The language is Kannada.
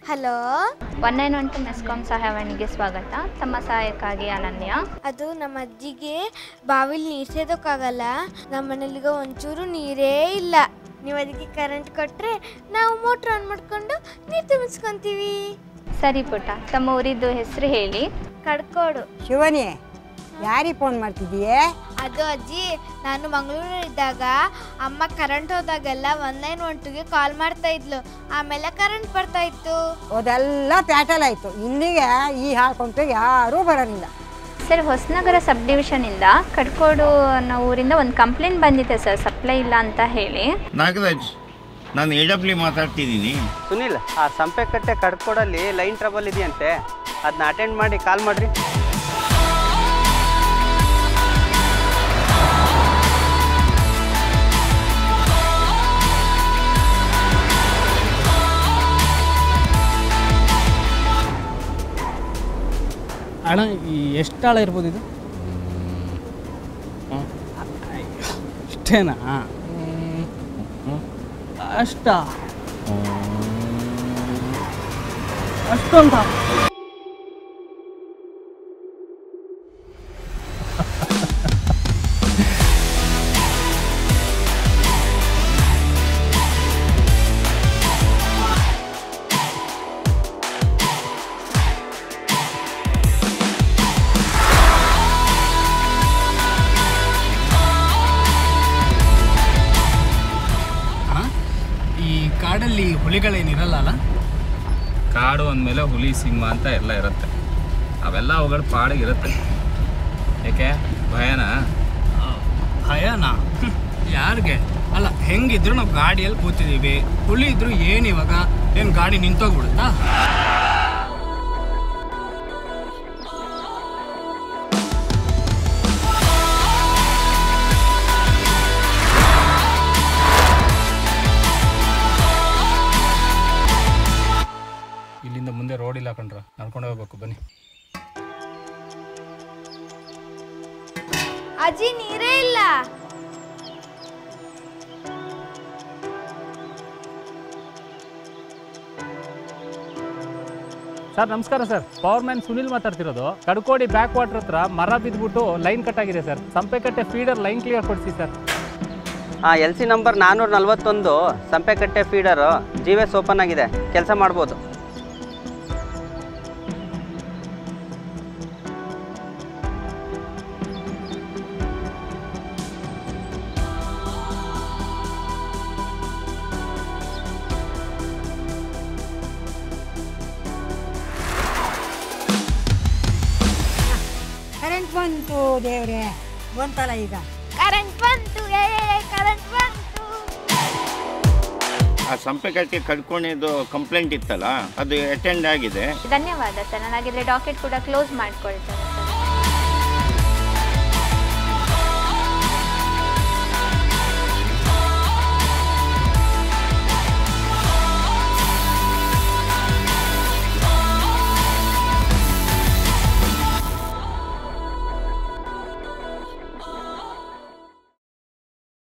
hello one nine one two MESCOM ಸಹಾಯವಾಣಿಗೆ ಸ್ವಾಗತ ತಮ್ಮ ಸಹಾಯಕ್ಕಾಗಿ ಅನನ್ಯ ಅದು ನಮ್ಮ ಅಜ್ಜಿಗೆ ಬಾವಿಲಿ ನೀರು ಸೇದೋಕ್ಕಾಗಲ್ಲ ನಮ್ಮ ಮನೇಲಿಗ ಒಂಚೂರು ನೀರೇ ಇಲ್ಲ ನೀವು ಅದಕ್ಕೆ ಕರೆಂಟ್ ಕೊಟ್ಟರೆ ನಾವು ಮೋಟ್ರ್ ಆನ್ ಮಾಡ್ಕೊಂಡು ನೀರು ತುಂಬಿಸ್ಕೊಂತೀವಿ ಸರಿ ಪುಟ್ಟ ತಮ್ಮ ಊರಿದ್ದು ಹೆಸರು ಹೇಳಿ ಕಡ್ಕೋಡು ಶಿವನಿ ಯಾರಿಗೆ ಫೋನ್ ಮಾಡ್ತಿದ್ದೀಯೇ ಅದು ಅಜ್ಜಿ ನಾನು ಮಂಗಳೂರಿದ್ದಾಗ ಅಮ್ಮ ಕರೆಂಟ್ ಹೋದಾಗೆಲ್ಲ ಒನ್ ನೈನ್ ಒನ್ ಟುಗೆ ಕಾಲ್ ಮಾಡ್ತಾ ಇದ್ಲು ಆಮೇಲೆ ಕರೆಂಟ್ ಬರ್ತಾ ಇತ್ತು ಅದೆಲ್ಲ ಪ್ಯಾಟಲ್ ಆಯಿತು ಇಲ್ಲಿಗೆ ಈ ಹಾಕೊಂಡ್ರೆ ಯಾರೂ ಬರೋದಿಲ್ಲ ಸರ್ ಹೊಸನಗರ ಸಬ್ ಡಿವಿಷನಿಂದ ಕಡ್ಕೋಡು ಅನ್ನೋ ಊರಿಂದ ಒಂದು ಕಂಪ್ಲೇಂಟ್ ಬಂದಿದೆ ಸರ್ ಸಪ್ಲೈ ಇಲ್ಲ ಅಂತ ಹೇಳಿ ನಾಗರಾಜ್ ನಾನು ಎ ಡಬ್ಲ್ಯೂ ಮಾತಾಡ್ತಿದ್ದೀನಿ ಸುನಿಲ್ ಆ ಸಂಪೆಕಟ್ಟೆ ಕಡ್ಕೊಡಲ್ಲಿ ಲೈನ್ ಟ್ರಬಲ್ ಇದೆಯಂತೆ ಅದನ್ನ ಅಟೆಂಡ್ ಮಾಡಿ ಕಾಲ್ ಮಾಡಿರಿ ಅಣ್ಣ ಈ ಎಷ್ಟು ಆಳ ಇರ್ಬೋದು ಇದು ಅಯ್ಯೋ, ಇಷ್ಟೇನಾ ಅಷ್ಟ ಅಷ್ಟೊಂದ ಅಣ್ಣ ಈ ಕಾಡಲ್ಲಿ ಹುಲಿಗಳೇನಿರಲ್ಲ ಅಲ್ಲ ಕಾಡು ಅಂದಮೇಲೆ ಹುಲಿ ಸಿಂಹ ಅಂತ ಎಲ್ಲ ಇರುತ್ತೆ ಅವೆಲ್ಲ ಅವುಗಳ ಪಾಡಿಗಿರುತ್ತೆ ಏಕೆ ಭಯನಾ ಭಯನಾ ಹ್ಮ್, ಯಾರಿಗೆ ಅಲ್ಲ ಹೆಂಗಿದ್ರು ನಾವು ಗಾಡಿಯಲ್ಲಿ ಕೂತಿದ್ದೀವಿ ಹುಲಿ ಇದ್ರು ಏನು ಇವಾಗ ಏನು ಗಾಡಿ ನಿಂತೋಗ್ಬಿಡುತ್ತಾ ಇಲ್ಲಿಂದ ಮುಂದೆ ರೋಡ್ ಇಲ್ಲ ಕಣ್ರ ನಡ್ಕೊಂಡು ಹೋಗ್ಬೇಕು ಬನ್ನಿ ಅಜ್ಜಿ ನೀರೇ ಇಲ್ಲ ಸರ್ ನಮಸ್ಕಾರ ಸರ್ ಪವರ್ ಮ್ಯಾನ್ ಸುನಿಲ್ ಮಾತಾಡ್ತಿರೋದು ಕಡ್ಕೋಡಿ ಬ್ಯಾಕ್ ವಾಟರ್ ಹತ್ರ ಮರ ಬಿದ್ದುಬಿಟ್ಟು ಲೈನ್ ಕಟ್ ಆಗಿದೆ sir Sampekatte feeder line clear ಕೊಡಿಸಿ ಸರ್ ಹಾಂ ಎಲ್ ಸಿ ನಂಬರ್ ನಾನ್ನೂರ ನಲ್ವತ್ತೊಂದು Sampekatte feeder G S open ಆಗಿದೆ ಕೆಲಸ ಮಾಡ್ಬೋದು ಕರೆಂಟ್ ಬಂತು ದೇವ್ರೆ ಬಂತಲ್ಲ ಈಗ ಕರೆಂಟ್ ಬಂತು ಏ ಕರೆಂಟ್ ಬಂತು ಆ ಸಂಪೆಕಟ್ಟೆ ಕಡ್ಕೊಂಡಿದ್ದು ಕಂಪ್ಲೇಂಟ್ ಇತ್ತಲ್ಲ ಅದು ಅಟೆಂಡ್ ಆಗಿದೆ ಧನ್ಯವಾದ ಸರ್ ನಾನು ಹಾಗಿದ್ರೆ ಡಾಕೆಟ್ ಕೂಡ ಕ್ಲೋಸ್ ಮಾಡ್ಕೊಳ್ತೇನೆ